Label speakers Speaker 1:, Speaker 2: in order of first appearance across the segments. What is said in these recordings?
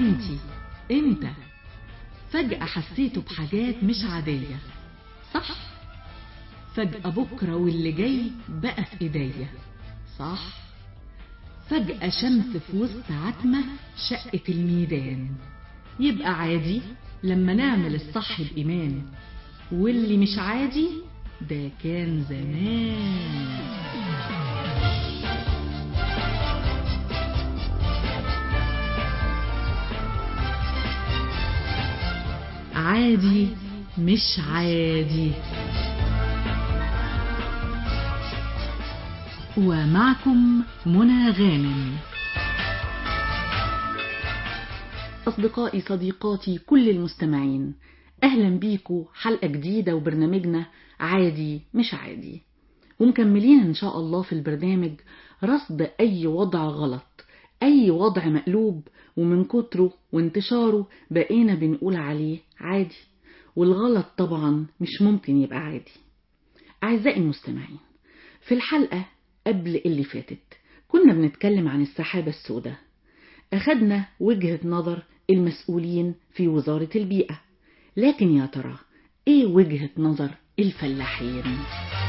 Speaker 1: انتي انت فجأة حسيتوا بحاجات مش عادية صح فجأة بكرة واللي جاي بقى في ايديا صح فجأة شمس في وسط عتمة شقت الميدان يبقى عادي لما نعمل الصح بإيمان واللي مش عادي ده كان زمان عادي مش عادي ومعكم منى غانم أصدقائي صديقاتي كل المستمعين أهلا بيكم حلقة جديدة وبرنامجنا عادي مش عادي ومكملين إن شاء الله في البرنامج رصد أي وضع غلط أي وضع مقلوب ومن كتره وانتشاره بقينا بنقول عليه عادي والغلط طبعا مش ممكن يبقى عادي أعزائي المستمعين في الحلقة قبل اللي فاتت كنا بنتكلم عن السحابة السوداء أخدنا وجهة نظر المسؤولين في وزارة البيئة لكن يا ترى إيه وجهة نظر الفلاحين؟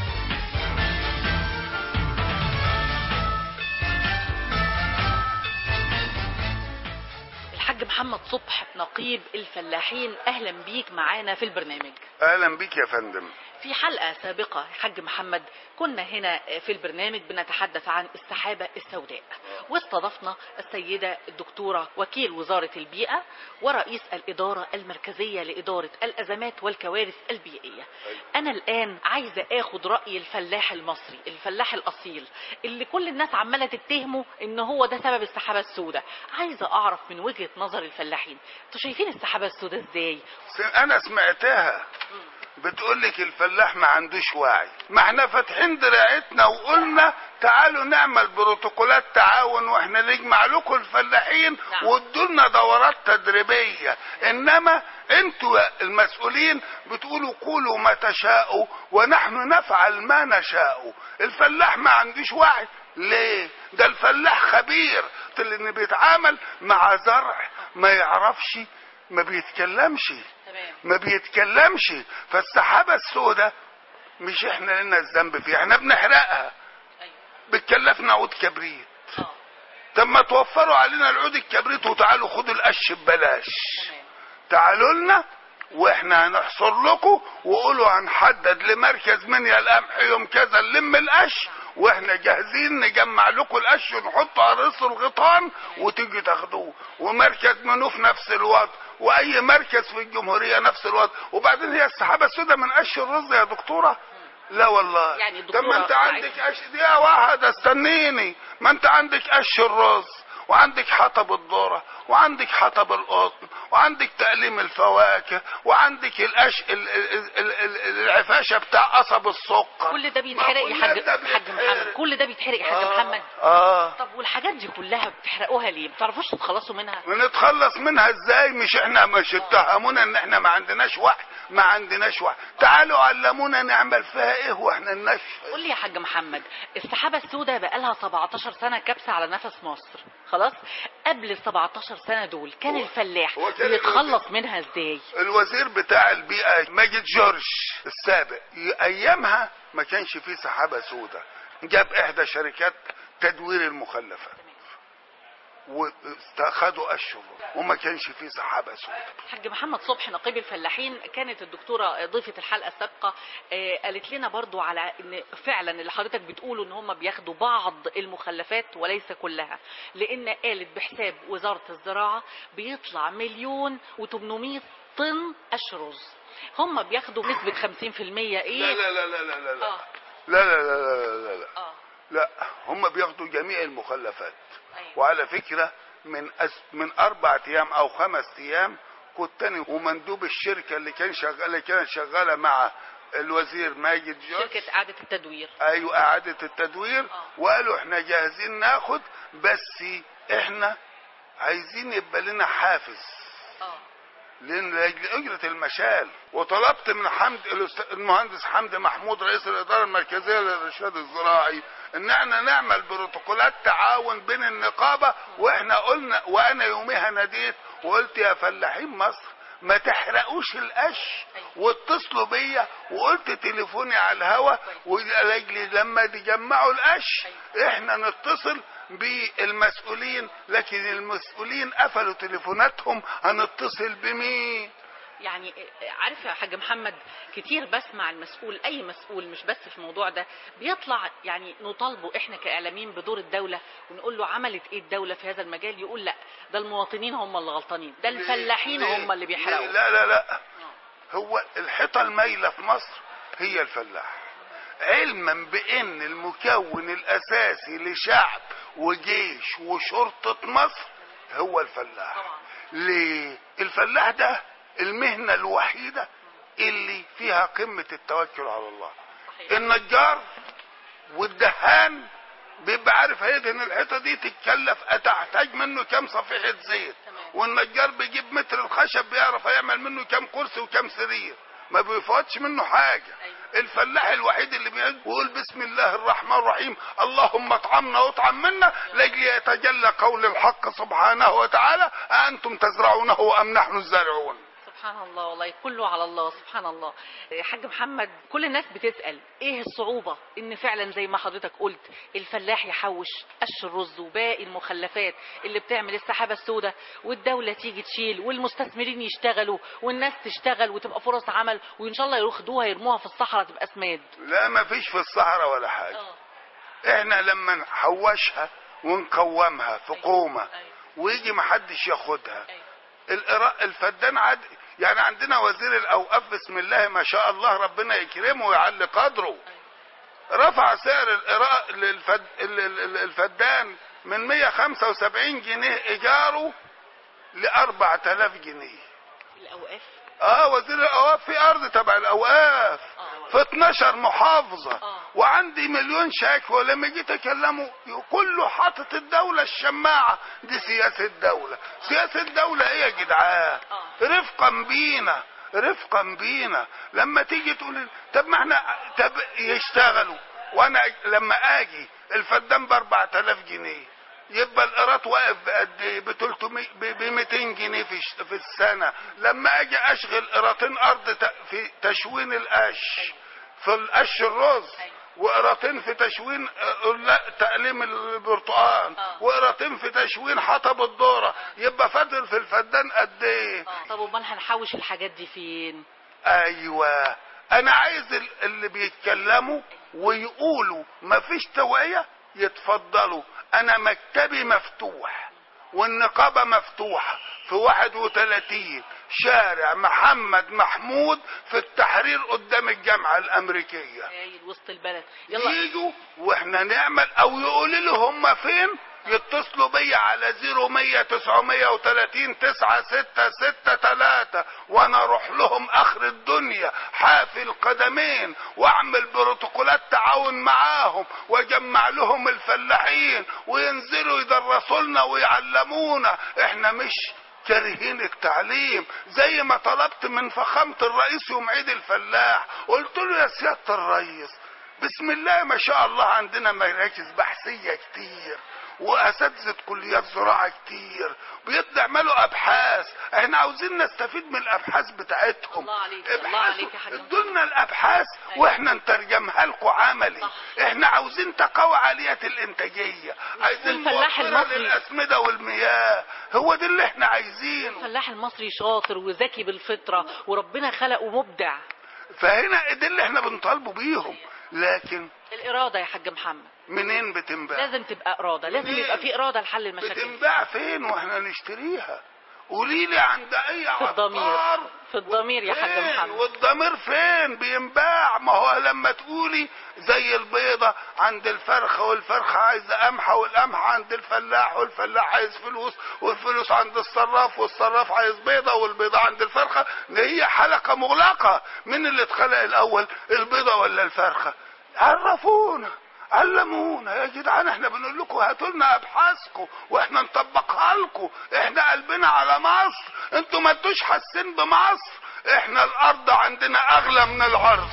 Speaker 2: الحاج محمد صبح نقيب الفلاحين اهلا بيك معانا في البرنامج
Speaker 3: اهلا بيك يا فندم
Speaker 2: في حلقة سابقة يا حاج محمد كنا هنا في البرنامج بنتحدث عن السحابة السوداء واستضفنا السيدة الدكتورة وكيل وزارة البيئة ورئيس الإدارة المركزية لإدارة الأزمات والكوارث البيئية أنا الآن عايزة أخد رأي الفلاح المصري الفلاح الأصيل اللي كل الناس عمالة تتهمه إن هو ده سبب السحابة السوداء عايزة أعرف من وجهة نظر الفلاحين انتوا شايفين السحابة السوداء إزاي
Speaker 3: س- انا سمعتها بتقول لك الفلاح ما عندوش وعي ما احنا فاتحين دراعتنا وقلنا تعالوا نعمل بروتوكولات تعاون واحنا نجمع لكم الفلاحين
Speaker 2: نعم.
Speaker 3: وادولنا دورات تدريبيه انما انتوا المسؤولين بتقولوا قولوا ما تشاءوا ونحن نفعل ما نشاء الفلاح ما عندوش وعي ليه ده الفلاح خبير اللي بيتعامل مع زرع ما يعرفش ما بيتكلمش
Speaker 2: تمام
Speaker 3: ما بيتكلمش فالسحابة السوداء مش احنا لنا الذنب فيها احنا بنحرقها
Speaker 2: أيوة.
Speaker 3: بتكلفنا عود كبريت
Speaker 2: آه.
Speaker 3: طب ما توفروا علينا العود الكبريت وتعالوا خدوا القش ببلاش
Speaker 2: تمام
Speaker 3: تعالوا لنا واحنا هنحصر لكم وقولوا هنحدد لمركز منيا القمح يوم كذا نلم القش واحنا جاهزين نجمع لكم القش ونحطه على رأس الغيطان وتيجي تاخدوه ومركز منوف نفس الوضع واي مركز في الجمهوريه نفس الوضع وبعدين هي السحابه السوداء من قش الرز يا دكتوره لا والله
Speaker 2: يعني
Speaker 3: طب ما
Speaker 2: الدكتورة
Speaker 3: انت عندك قش دقيقه واحده استنيني ما انت عندك قش الرز وعندك حطب الذره وعندك حطب القطن وعندك تقليم الفواكه وعندك القش ال- ال- ال- ال- العفاشه بتاع قصب السكر
Speaker 2: كل ده بيتحرق يا
Speaker 3: ما
Speaker 2: حاج
Speaker 3: كل ده
Speaker 2: حاج محمد
Speaker 3: بيتحرق.
Speaker 2: كل ده بيتحرق يا حاج
Speaker 3: آه.
Speaker 2: محمد
Speaker 3: اه
Speaker 2: طب والحاجات دي كلها بتحرقوها ليه ما بتعرفوش تتخلصوا منها
Speaker 3: ونتخلص منها ازاي مش احنا مش اتهمونا ان احنا ما عندناش وعي ما عندناش وعي تعالوا علمونا نعمل فيها ايه واحنا الناس
Speaker 2: قول لي يا حاج محمد السحابة السوداء بقالها 17 سنة كابسة على نفس مصر خلاص قبل ال 17 سنة دول كان
Speaker 3: هو-
Speaker 2: الفلاح
Speaker 3: هو كان
Speaker 2: بيتخلص منها ازاي
Speaker 3: الوزير بتاع البيئة ماجد جورج السابق ايامها ما كانش فيه سحابة سوداء جاب احدى شركات تدوير المخلفات واخدوا اشهر وما كانش فيه سحابة سوداء
Speaker 2: حاج محمد صبحي نقيب الفلاحين كانت الدكتورة ضيفة الحلقة السابقة آه، قالت لنا برضو على ان فعلا اللي حضرتك بتقوله ان هم بياخدوا بعض المخلفات وليس كلها لان قالت بحساب وزارة الزراعة بيطلع مليون و800 طن قش رز هم بياخدوا نسبة 50% ايه
Speaker 3: لا لا لا لا لا لا لا
Speaker 2: اه
Speaker 3: لا لا لا لا لا لا
Speaker 2: اه
Speaker 3: لا هم بياخدوا جميع المخلفات
Speaker 2: ايوه
Speaker 3: وعلى فكرة من أس من أربع أيام أو خمس أيام كنت أنا ومندوب الشركة اللي كان شغال اللي كانت شغالة مع الوزير ماجد جورج
Speaker 2: شركة إعادة التدوير
Speaker 3: أيوة إعادة التدوير
Speaker 2: آه.
Speaker 3: وقالوا إحنا جاهزين ناخد بس إحنا عايزين يبقى لنا حافز
Speaker 2: اه
Speaker 3: لأن لأجل أجرة المشال وطلبت من حمد الأست- المهندس حمدي محمود رئيس الإدارة المركزية للإرشاد الزراعي إن احنا نعمل بروتوكولات تعاون بين النقابة وإحنا قلنا وأنا يوميها ناديت وقلت يا فلاحين مصر ما تحرقوش القش واتصلوا بيا وقلت تليفوني على الهوا ولاجلي لما تجمعوا القش احنا نتصل بالمسؤولين لكن المسؤولين قفلوا تليفوناتهم هنتصل بمين
Speaker 2: يعني عارف يا حاج محمد كتير بسمع المسؤول اي مسؤول مش بس في الموضوع ده بيطلع يعني نطالبه احنا كاعلاميين بدور الدوله ونقول له عملت ايه الدوله في هذا المجال يقول لا ده المواطنين هم اللي غلطانين ده الفلاحين
Speaker 3: ليه؟
Speaker 2: هم اللي بيحرقوا
Speaker 3: ليه؟ لا لا لا هو الحيطة المايلة في مصر هي الفلاح علما بان المكون الاساسي لشعب وجيش وشرطة مصر هو الفلاح
Speaker 2: طبعا.
Speaker 3: ليه الفلاح ده المهنة الوحيدة اللي فيها قمة التوكل على الله
Speaker 2: صحيح.
Speaker 3: النجار والدهان بيبقى عارف هيدهن الحيطه دي تتكلف هتحتاج منه كام صفيحه زيت
Speaker 2: تمام.
Speaker 3: والنجار بيجيب متر الخشب بيعرف هيعمل منه كام كرسي وكام سرير ما بيفوتش منه حاجه
Speaker 2: أيوة.
Speaker 3: الفلاح الوحيد اللي بيقول بسم الله الرحمن الرحيم اللهم اطعمنا واطعم منا لاجل يتجلى قول الحق سبحانه وتعالى أأنتم تزرعونه أم نحن الزارعون
Speaker 2: سبحان الله والله كله على الله سبحان الله يا حاج محمد كل الناس بتسأل ايه الصعوبة ان فعلا زي ما حضرتك قلت الفلاح يحوش قش الرز وباقي المخلفات اللي بتعمل السحابة السوداء والدولة تيجي تشيل والمستثمرين يشتغلوا والناس تشتغل وتبقى فرص عمل وان شاء الله ياخدوها يرموها في الصحراء تبقى سماد
Speaker 3: لا ما فيش في الصحراء ولا حاجة احنا لما نحوشها ونقومها في قومة ويجي محدش ياخدها الإراء الفدان عاد يعني عندنا وزير الاوقاف بسم الله ما شاء الله ربنا يكرمه ويعلي قدره رفع سعر الإراء للفد... ال- ال- ال- الفدان من 175 جنيه ايجاره ل 4000 جنيه
Speaker 2: الاوقاف
Speaker 3: اه وزير الاوقاف في ارض تبع الاوقاف
Speaker 2: آه.
Speaker 3: في 12 محافظة
Speaker 2: آه.
Speaker 3: وعندي مليون شكوى لما جيت اكلمه كله حاطط الدولة الشماعة دي سياسة الدولة سياسة الدولة ايه يا جدعان
Speaker 2: آه.
Speaker 3: رفقا بينا رفقا بينا لما تيجي تقول طب ما احنا طب يشتغلوا وانا لما اجي الفدان ب 4000 جنيه يبقى الايراد واقف بقد ايه ب 300 ب 200 جنيه في الش- في السنه لما اجي اشغل قيراطين ارض ت- في تشوين القش في القش الرز وقيراطين في تشوين آه، لا تقليم البرتقال
Speaker 2: آه.
Speaker 3: وقيراطين في تشوين حطب الذره يبقى فاضل في الفدان قد ايه
Speaker 2: آه. طب امال هنحوش الحاجات دي فين
Speaker 3: ايوه انا عايز ال- اللي بيتكلموا ويقولوا مفيش توعية يتفضلوا انا مكتبي مفتوح والنقابة مفتوحة في 31 شارع محمد محمود في التحرير قدام الجامعة الامريكية
Speaker 2: هايل وسط البلد يلا
Speaker 3: يجوا واحنا نعمل او يقولوا لي هم فين يتصلوا بيا على 0100 930 9663 وانا اروح لهم اخر الدنيا حافي القدمين واعمل بروتوكولات تعاون معاهم واجمع لهم الفلاحين وينزلوا يدرسوا لنا ويعلمونا احنا مش كارهين التعليم زي ما طلبت من فخامة الرئيس يوم عيد الفلاح قلت له يا سيادة الرئيس بسم الله ما شاء الله عندنا مراكز بحثية كتير واساتذه كليات زراعه كتير بيعملوا ابحاث احنا عاوزين نستفيد من الابحاث بتاعتهم
Speaker 2: الله عليك، الله
Speaker 3: ابحثوا.
Speaker 2: عليك يا حاج
Speaker 3: ادوا لنا الابحاث
Speaker 2: أيوة.
Speaker 3: واحنا نترجمها لكم عملي
Speaker 2: صح.
Speaker 3: احنا عاوزين تقوى عاليه الانتاجيه عايزين
Speaker 2: والفلاح
Speaker 3: موفرة
Speaker 2: المصري.
Speaker 3: للاسمده والمياه هو ده اللي احنا عايزينه
Speaker 2: الفلاح المصري شاطر وذكي بالفطرة وربنا خلقه مبدع
Speaker 3: فهنا ده اللي احنا بنطالبه بيهم لكن
Speaker 2: الإرادة يا حاج محمد
Speaker 3: منين بتنباع
Speaker 2: لازم تبقى إرادة لازم
Speaker 3: ليه؟
Speaker 2: يبقى في إرادة لحل المشاكل
Speaker 3: بتنباع فين واحنا نشتريها قولي لي عند اي
Speaker 2: في
Speaker 3: عطار
Speaker 2: الضمير في الضمير يا حاج
Speaker 3: فين؟
Speaker 2: محمد
Speaker 3: والضمير فين بينباع ما هو لما تقولي زي البيضة عند الفرخة والفرخة عايزة قمحة والقمحة عند الفلاح والفلاح عايز فلوس والفلوس عند الصراف والصراف عايز بيضة والبيضة عند الفرخة ده هي حلقة مغلقة مين اللي اتخلق الأول البيضة ولا الفرخة عرفونا علمونا يا جدعان احنا بنقول لكم هاتوا لنا ابحاثكم واحنا نطبقها لكم احنا قلبنا على مصر انتوا ما انتوش حاسين بمصر احنا الارض عندنا اغلى من العرض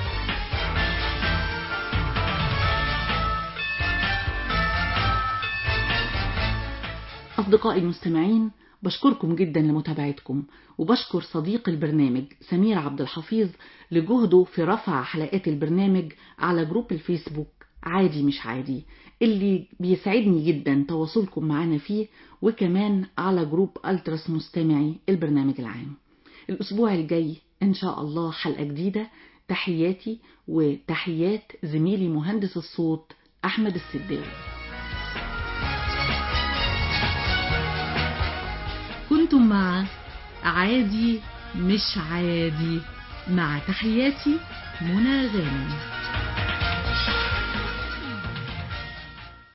Speaker 1: أصدقائي المستمعين بشكركم جدا لمتابعتكم وبشكر صديق البرنامج سمير عبد الحفيظ لجهده في رفع حلقات البرنامج على جروب الفيسبوك عادي مش عادي اللي بيسعدني جدا تواصلكم معنا فيه وكمان على جروب ألترس مستمعي البرنامج العام الأسبوع الجاي إن شاء الله حلقة جديدة تحياتي وتحيات زميلي مهندس الصوت أحمد السداوي كنتم مع عادي مش عادي مع تحياتي منى غانم